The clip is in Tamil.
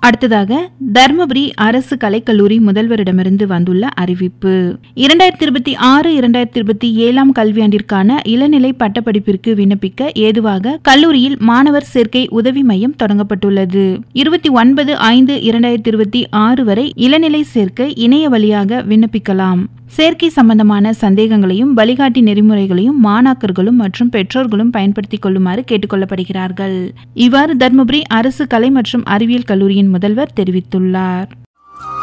அடுத்ததாக தர்மபுரி அரசு கலைக்கல்லூரி முதல்வரிடமிருந்து வந்துள்ள அறிவிப்பு இரண்டாயிரத்தி இருபத்தி ஆறு இரண்டாயிரத்தி இருபத்தி ஏழாம் கல்வியாண்டிற்கான இளநிலை பட்டப்படிப்பிற்கு விண்ணப்பிக்க ஏதுவாக கல்லூரியில் மாணவர் சேர்க்கை உதவி மையம் தொடங்கப்பட்டுள்ளது இருபத்தி ஒன்பது ஐந்து இரண்டாயிரத்தி இருபத்தி ஆறு வரை இளநிலை சேர்க்கை இணைய வழியாக விண்ணப்பிக்கலாம் சேர்க்கை சம்பந்தமான சந்தேகங்களையும் வழிகாட்டி நெறிமுறைகளையும் மாணாக்கர்களும் மற்றும் பெற்றோர்களும் பயன்படுத்திக் கொள்ளுமாறு கேட்டுக்கொள்ளப்படுகிறார்கள் இவ்வாறு தர்மபுரி அரசு கலை மற்றும் அறிவியல் கல்லூரியின் முதல்வர் தெரிவித்துள்ளார்